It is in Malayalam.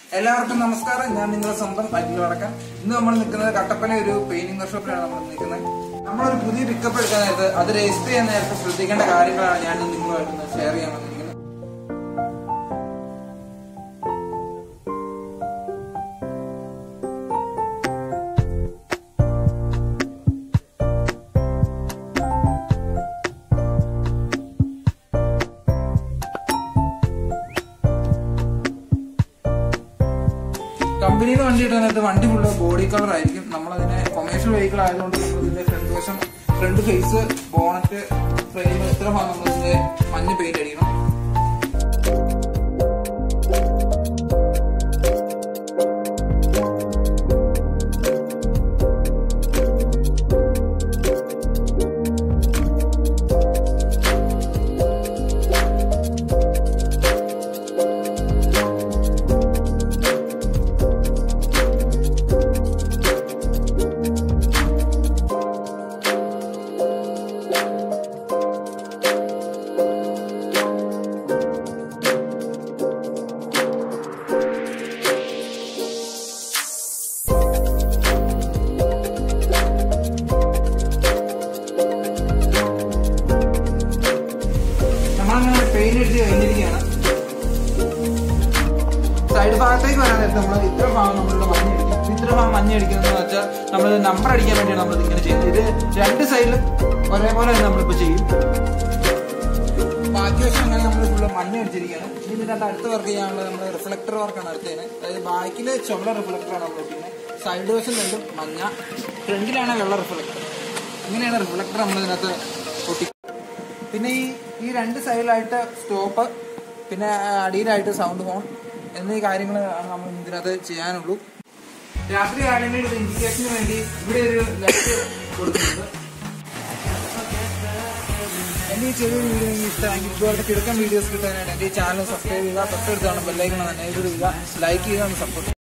എല്ലാവർക്കും നമസ്കാരം ഞാൻ നിങ്ങളുടെ സ്വന്തം അഖിൽ വടക്കൻ ഇന്ന് നമ്മൾ നിൽക്കുന്നത് കട്ടപ്പന ഒരു പെയിന്റിംഗ് വർക്ക്ഷോപ്പിലാണ് നമ്മൾ നിൽക്കുന്നത് നമ്മളൊരു പുതിയ പിക്കപ്പ് എടുക്കാൻ നേരത്ത് അത് രജിസ്റ്റർ ചെയ്യാൻ നേരത്ത് ശ്രദ്ധിക്കേണ്ട കാര്യങ്ങളാണ് ഞാൻ ഇന്ന് നിങ്ങളുമായിട്ട് ഷെയർ ചെയ്യാൻ വന്നിരിക്കുന്നത് കമ്പനിയിൽ വണ്ടി ഇടുന്നത് വണ്ടി ഫുള്ള് ബോഡി കളർ ആയിരിക്കും നമ്മളതിനെ കൊമേഴ്ഷ്യൽ വെഹിക്കിൾ ആയതുകൊണ്ട് നമ്മൾ ഇതിന്റെ ഫ്രണ്ട് വശം ഫ്രണ്ട് ഫേസ് ബോണറ്റ് ഫ്രെയിം ഇത്ര ഭാഗം നമ്മൾ ഇതിന്റെ മഞ്ഞ പെയിന്റ് അടിക്കണം നമ്മളങ്ങനെ പെയിന്റ് അടിച്ച് കഴിഞ്ഞിരിക്കുകയാണ് സൈഡ് ഭാഗത്തേക്ക് വരാൻ നേരത്തെ നമ്മൾ ഇത്ര ഭാഗം നമ്മളുടെ മഞ്ഞ അടിക്കും ഇത്ര ഭാഗം മഞ്ഞ അടിക്കുന്നത് വെച്ചാൽ നമ്മൾ നമ്പർ അടിക്കാൻ വേണ്ടിയാണ് നമ്മൾ ഇങ്ങനെ ചെയ്യുന്നത് ഇത് രണ്ട് സൈഡിലും ഒരേപോലെ തന്നെ നമ്മളിപ്പോൾ ചെയ്യും ബാക്കി വശം അങ്ങനെ നമ്മൾ ഫുള്ള് മഞ്ഞ അടിച്ചിരിക്കുകയാണ് ഇനി ഇതിന്റെ അകത്ത് അടുത്ത വർക്ക് ചെയ്യാനുള്ളത് നമ്മൾ റിഫ്ലക്ടർ വർക്കാണ് അടുത്തതിന് അതായത് ബാക്കിൽ ചുമല റിഫ്ലക്ടറാണ് നമ്മൾ ഇട്ടിരുന്നത് സൈഡ് വശം രണ്ടും മഞ്ഞ ഫ്രണ്ടിലാണ് വെള്ള റിഫ്ലക്ടർ ഇങ്ങനെയാണ് റിഫ്ലക്ടർ നമ്മൾ ഇതിനകത്ത് ഒട്ടി പിന്നെ ഈ ഈ രണ്ട് സൈഡിലായിട്ട് സ്റ്റോപ്പ് പിന്നെ അടിയിലായിട്ട് സൗണ്ട് ഹോൺ എന്നീ കാര്യങ്ങൾ നമ്മൾ ഇതിനകത്ത് ചെയ്യാനുള്ളൂ രാത്രി കാലങ്ങളിൽ ഒരു ഇൻഡിക്കേഷന് വേണ്ടി ഇവിടെ ഒരു ലൈറ്റ് കൊടുക്കുന്നുണ്ട് എന്റെ ഈ ചെറിയൊരു വീഡിയോ നിങ്ങൾക്ക് ഇഷ്ടമെങ്കിൽ ഇതുപോലത്തെ കിടക്കൻ വീഡിയോസ് കിട്ടാനായിട്ട് എന്റെ ഈ ചാനൽ സബ്സ്ക്രൈബ് ചെയ്യുക തൊട്ടടുത്താണ് ബെല്ലൈക്കണം തന്നെ എഴുതുക ലൈക്ക് ചെയ്യുക സപ്പോർട്ട്